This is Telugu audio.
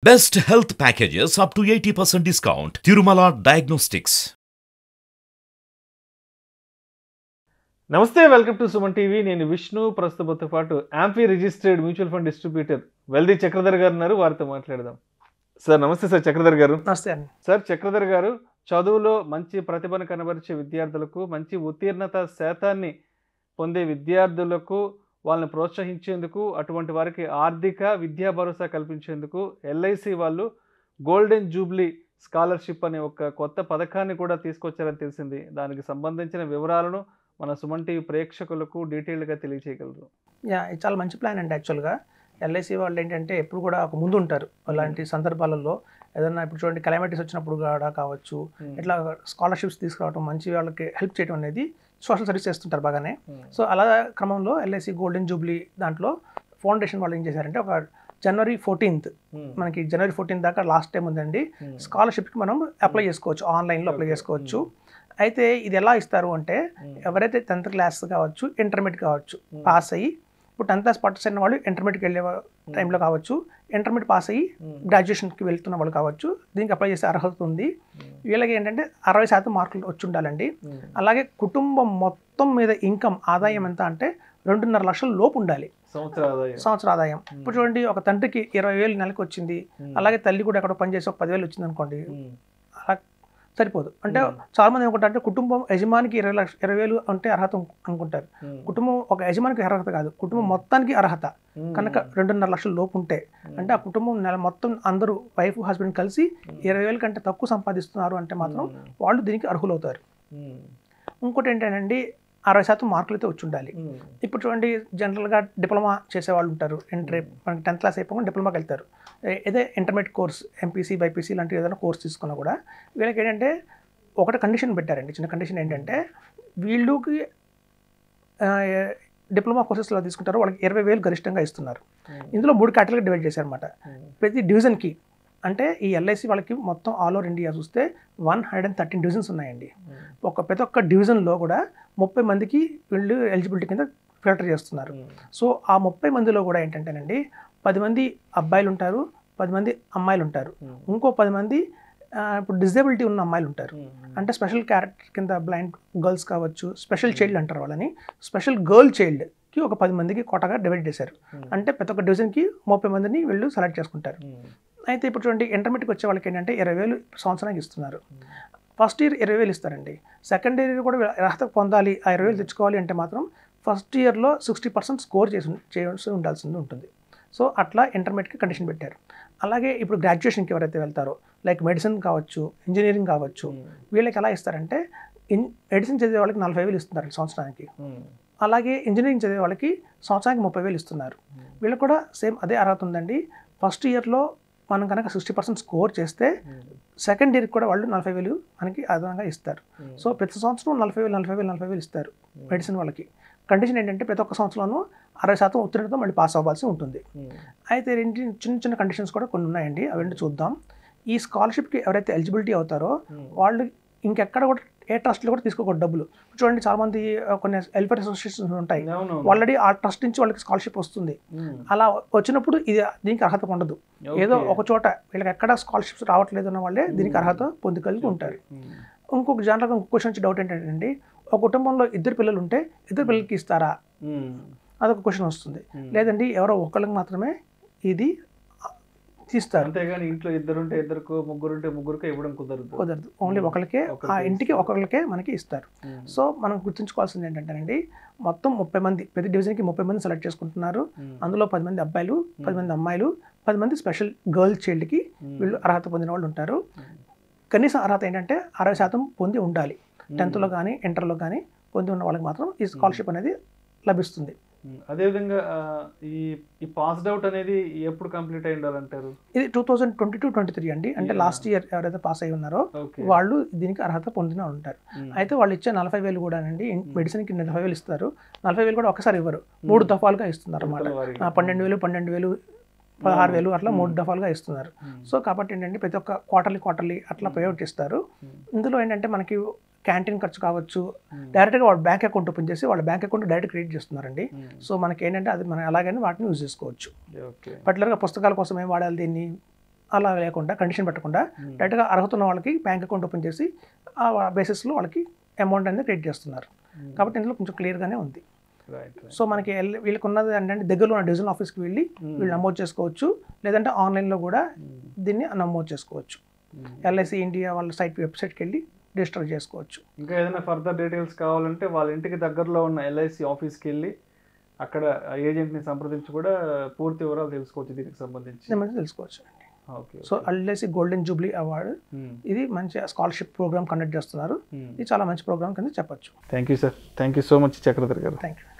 Best health packages up to 80% discount. Tirumala Diagnostics. Namaste welcome to Suman TV నేను విష్ణు ప్రస్తుతంతో పాటు AMFI registered mutual fund distributor wealthy Chakradhar గారు ఉన్నారు వారితో మాట్లాడదాం సార్ నమస్తే సార్ చక్రధర్ గారు నమస్తే అండి సార్ చక్రధర్ గారు చదువులో మంచి ప్రతిభను కనబరిచే విద్యార్థులకు మంచి ఉత్తీర్ణత శాతాన్ని పొందే విద్యార్థులకు వాళ్ళని ప్రోత్సహించేందుకు అటువంటి వారికి ఆర్థిక విద్యా భరోసా కల్పించేందుకు ఎల్ఐసి వాళ్ళు గోల్డెన్ జూబ్లీ స్కాలర్షిప్ అనే ఒక కొత్త పథకాన్ని కూడా తీసుకొచ్చారని తెలిసింది దానికి సంబంధించిన వివరాలను మన సుమన్ టీవీ ప్రేక్షకులకు డీటెయిల్డ్గా తెలియచేయగలరు యా ఇది చాలా మంచి ప్లాన్ అండి యాక్చువల్గా ఎల్ఐసి వాళ్ళు ఏంటంటే ఎప్పుడు కూడా ఒక ముందు ఉంటారు అలాంటి సందర్భాలలో ఏదైనా ఇప్పుడు చూడండి క్లైమేటిస్ వచ్చినప్పుడు కూడా కావచ్చు ఇట్లా స్కాలర్షిప్స్ తీసుకురావడం మంచి వాళ్ళకి హెల్ప్ చేయడం అనేది సోషల్ సర్వీస్ చేస్తుంటారు బాగానే సో అలా క్రమంలో ఎల్ఐసి గోల్డెన్ జూబ్లీ దాంట్లో ఫౌండేషన్ వాళ్ళు ఏం చేశారంటే ఒక జనవరి ఫోర్టీన్త్ మనకి జనవరి ఫోర్టీన్త్ దాకా లాస్ట్ టైం ఉందండి స్కాలర్షిప్కి మనం అప్లై చేసుకోవచ్చు ఆన్లైన్లో అప్లై Okay. చేసుకోవచ్చు అయితే ఇది ఎలా ఇస్తారు అంటే ఎవరైతే టెన్త్ క్లాస్ కావచ్చు ఇంటర్మీడియట్ కావచ్చు పాస్ అయ్యి ఇప్పుడు టెన్త్ క్లాస్ పాస్ అయిన వాళ్ళు ఇంటర్మీడియట్కి వెళ్ళే టైంలో కావచ్చు ఇంటర్మీడియట్ పాస్ అయ్యి గ్రాడ్యుయేషన్కి వెళ్తున్న వాళ్ళు కావచ్చు దీనికి అప్లై చేసే అర్హత ఉంది వీళ్ళకి ఏంటంటే అరవై శాతం మార్కులు వచ్చి ఉండాలండి అలాగే కుటుంబం మొత్తం మీద ఇన్కమ్ ఆదాయం ఎంత అంటే రెండున్నర లక్షల లోపు ఉండాలి సంవత్సర ఆదాయం సంవత్సర ఆదాయం ఇప్పుడు చూడండి ఒక తండ్రికి ఇరవై వేలు నెలకు వచ్చింది అలాగే తల్లి కూడా ఎక్కడో పనిచేసి ఒక పదివేలు వచ్చింది అనుకోండి అలా సరిపోదు అంటే Hmm. చాలా మంది అనుకుంటారు కుటుంబం యజమానికి ఇరవై లక్ష ఇరవై వేలు అంటే అర్హత అనుకుంటారు కుటుంబం ఒక యజమానికి అర్హత కాదు కుటుంబం మొత్తానికి అర్హత కనుక రెండున్నర లక్షల లోపు ఉంటే అంటే ఆ కుటుంబం నెల మొత్తం అందరూ వైఫ్ హస్బెండ్ కలిసి ఇరవై వేల కంటే తక్కువ సంపాదిస్తున్నారు అంటే మాత్రం వాళ్ళు దీనికి అర్హులవుతారు ఇంకోటి ఏంటంటే అరవై శాతం మార్కులు అయితే వచ్చి ఉండాలి ఇప్పుడు చూడండి జనరల్గా డిప్లొమా చేసే వాళ్ళు ఉంటారు ఇంటర్ మనకి టెన్త్ క్లాస్ అయిపోయి డిప్లొమాకి వెళ్తారు ఏ- ఇదే ఇంటర్మీడియట్ కోర్స్ ఎంపీసీ బైపీసీ లాంటి ఏదైనా కోర్స్ తీసుకున్నా కూడా వీళ్ళకి ఏంటంటే ఒకటి కండిషన్ పెట్టారండి చిన్న కండిషన్ ఏంటంటే వీళ్ళకి ఆ, ఏ- డిప్లొమా కోర్సెస్లో తీసుకుంటారు వాళ్ళకి ఇరవై వేలు గరిష్టంగా ఇస్తున్నారు ఇందులో మూడు కేటగిరీ డివైడ్ చేశారనమాట ప్రతి డివిజన్కి అంటే ఈ ఎల్ఐసి వాళ్ళకి మొత్తం ఆల్ ఓవర్ ఇండియా చూస్తే one hundred and thirteen divisions ఉన్నాయండి ఒక ప్రతి ఒక్క డివిజన్లో కూడా ముప్పై మందికి వీళ్ళు ఎలిజిబిలిటీ కింద ఫిల్టర్ చేస్తున్నారు సో ఆ ముప్పై మందిలో కూడా ఏంటంటేనండి పది మంది అబ్బాయిలు ఉంటారు పది మంది అమ్మాయిలు ఉంటారు ఇంకో పది మంది ఆ, ఇప్పుడు డిజేబిలిటీ ఉన్న అమ్మాయిలు ఉంటారు అంటే స్పెషల్ క్యారెక్టర్ కింద బ్లైండ్ గర్ల్స్ కావచ్చు స్పెషల్ చైల్డ్ అంటారు వాళ్ళని స్పెషల్ గర్ల్ చైల్డ్కి ఒక పది మందికి కోటగా డివైడ్ చేశారు అంటే ప్రతి ఒక్క డివిజన్కి ముప్పై మందిని వీళ్ళు సెలెక్ట్ చేసుకుంటారు అయితే ఇప్పుడు చూడండి ఇంటర్మీడియట్కి వచ్చే వాళ్ళకి ఏంటంటే ఇరవై వేలు సంవత్సరానికి ఇస్తున్నారు ఫస్ట్ ఇయర్ ఇరవై వేలు ఇస్తారండి సెకండ్ ఇయర్ కూడా అర్హత పొందాలి ఆ ఇరవై వేలు తెచ్చుకోవాలి అంటే మాత్రం ఫస్ట్ ఇయర్లో సిక్స్టీ పర్సెంట్ స్కోర్ చేసి చేయాల్సి ఉండాల్సింది ఉంటుంది సో అట్లా ఇంటర్మీడియట్కి కండిషన్ పెట్టారు అలాగే ఇప్పుడు గ్రాడ్యుయేషన్కి ఎవరైతే వెళ్తారో లైక్ మెడిసిన్ కావచ్చు ఇంజనీరింగ్ కావచ్చు వీళ్ళకి ఎలా ఇస్తారంటే ఇన్ మెడిసిన్ చదివే వాళ్ళకి నలభై వేలు ఇస్తున్నారు సంవత్సరానికి అలాగే ఇంజనీరింగ్ చదివే వాళ్ళకి సంవత్సరానికి ముప్పై వేలు ఇస్తున్నారు వీళ్ళకి కూడా సేమ్ అదే అర్హత ఉందండి ఫస్ట్ ఇయర్లో మనం కనుక సిక్స్టీ పర్సెంట్ స్కోర్ చేస్తే సెకండ్ ఇయర్కి కూడా వాళ్ళు నలభై వేలు మనకి అదనంగా ఇస్తారు సో ప్రతి సంవత్సరం నలభై వేలు నలభై వేలు నలభై వేలు ఇస్తారు మెడిసిన్ వాళ్ళకి కండిషన్ ఏంటంటే ప్రతి ఒక్క సంవత్సరంలో అరవై శాతం ఉత్తీర్ణతో మళ్ళీ పాస్ అవ్వాల్సి ఉంటుంది అయితే రెండు చిన్న చిన్న కండిషన్స్ కూడా కొన్ని ఉన్నాయండి అవన్నీ చూద్దాం ఈ స్కాలర్షిప్కి ఎవరైతే ఎలిజిబిలిటీ అవుతారో వాళ్ళు ఇంకెక్కడ కూడా ఏ ట్రస్ట్లో కూడా తీసుకోకూడదు డబ్బులు చూడండి చాలామంది ఆ, కొన్ని వెల్ఫేర్ అసోసియేషన్స్ ఉంటాయి ఆల్రెడీ ఆ ట్రస్ట్ నుంచి వాళ్ళకి స్కాలర్షిప్ వస్తుంది అలా వచ్చినప్పుడు ఇది దీనికి అర్హత ఉండదు ఏదో ఒక చోట వీళ్ళకి ఎక్కడ స్కాలర్షిప్స్ రావట్లేదు అన్న వాళ్ళే దీనికి అర్హత పొందుకలిగి ఉంటారు ఇంకొక జనరల్గా ఇంకొక క్వశ్చన్ వచ్చి డౌట్ ఏంటంటే ఒక కుటుంబంలో ఇద్దరు పిల్లలు ఉంటే ఇద్దరు పిల్లలకి ఇస్తారా అదొక క్వశ్చన్ వస్తుంది లేదండి ఎవరో ఒకళ్ళకి మాత్రమే ఇది తీస్తారు అంతేగాని ఇంట్లో ఇద్దరు ఉంటే ఇద్దరుకు ముగ్గురు ఉంటే ముగ్గురుకు ఇవ్వడం కుదరదు కుదరదు ఓన్లీ ఒకరికే ఆ ఒకరికే ఇంటికి ఒకరికే మనకి ఇస్తారు సో మనం గుర్తుంచుకోవాల్సింది ఏంటంటేనండి మొత్తం ముప్పై మంది ప్రతి డివిజన్కి ముప్పై మంది సెలెక్ట్ చేసుకుంటున్నారు అందులో పది మంది అబ్బాయిలు పది మంది అమ్మాయిలు పది మంది స్పెషల్ గర్ల్ చైల్డ్కి వీళ్ళు అర్హత పొందిన వాళ్ళు ఉంటారు కనీసం అర్హత ఏంటంటే అరవై శాతం పొంది ఉండాలి టెన్త్లో కానీ ఇంటర్లో కానీ పొంది ఉన్న వాళ్ళకి మాత్రం ఈ స్కాలర్షిప్ అనేది లభిస్తుంది అదేవిధంగా ఆ, ఈ ఈ పాస్డ్ అవుట్ అనేది ఎప్పుడు కంప్లీట్ అయి ఉండాలంటారు ఇది two thousand twenty two twenty three అండి అంటే Yeah. లాస్ట్ ఇయర్ ఎవరైతే పాస్ అయి ఉన్నారో ఓకే వాళ్ళు దీనికి అర్హత పొందిన వాళ్ళు ఉంటారు అయితే వాళ్ళు ఇచ్చే నలభై వేలు కూడా అండి మెడిసిన్కి నలభై వేలు ఇస్తారు నలభై వేలు కూడా ఒకసారి ఇవ్వరు మూడు దఫాలుగా ఇస్తున్నారు అన్నమాట పన్నెండు వేలు పన్నెండు వేలు పదహారు వేలు అట్లా మూడు దఫాలుగా ఇస్తున్నారు సో కాబట్టి ఏంటంటే ప్రతి ఒక్క క్వార్టర్లీ క్వార్టర్లీ అట్లా పేఅవుట్ ఇస్తారు ఇందులో ఏంటంటే మనకి క్యాంటీన్ ఖర్చు కావచ్చు డైరెక్ట్గా వాళ్ళ బ్యాంక్ అకౌంట్ ఓపెన్ చేసి వాళ్ళ బ్యాంక్ అకౌంట్ డైరెక్ట్ క్రియేట్ చేస్తున్నారండి సో మనకి ఏంటంటే అది మనం ఎలాగైనా వాటిని యూజ్ చేసుకోవచ్చు ఓకే పర్టికులర్గా పుస్తకాల కోసం ఏం వాడాలి దీన్ని అలా లేకుండా కండిషన్ పెట్టకుండా డైరెక్ట్గా అర్హత ఉన్న వాళ్ళకి బ్యాంక్ అకౌంట్ ఓపెన్ చేసి ఆ బేసిస్లో వాళ్ళకి అమౌంట్ అనేది క్రెడిట్ చేస్తున్నారు కాబట్టి ఇందులో కొంచెం క్లియర్గానే ఉంది రైట్ సో మనకి ఎల్- వీళ్ళకి ఉన్నది ఏంటంటే దగ్గరలో ఉన్న డివిజనల్ ఆఫీస్కి వెళ్ళి వీళ్ళు నమోదు చేసుకోవచ్చు లేదంటే ఆన్లైన్లో కూడా దీన్ని నమోదు చేసుకోవచ్చు ఎల్ఐసి ఇండియా వాళ్ళ సైట్ వెబ్సైట్కి వెళ్ళి రిజిస్టర్ చేసుకోవచ్చు ఇంకా ఏదైనా ఫర్దర్ డీటెయిల్స్ కావాలంటే వాళ్ళ ఇంటికి దగ్గరలో ఉన్న ఎల్ఐసి ఆఫీస్కి వెళ్ళి అక్కడ ఏజెంట్ని సంప్రదించి కూడా పూర్తి వివరాలు తెలుసుకోవచ్చు దీనికి సంబంధించి దీని గురించి తెలుసుకోవచ్చు okay so LIC golden jubilee award ఇది మంచి స్కాలర్షిప్ ప్రోగ్రామ్ కండక్ట్ చేస్తున్నారు ఇది చాలా మంచి ప్రోగ్రామ్ కింద చెప్పొచ్చు thank you sir thank you so much Chakradhar గారు థ్యాంక్ యూ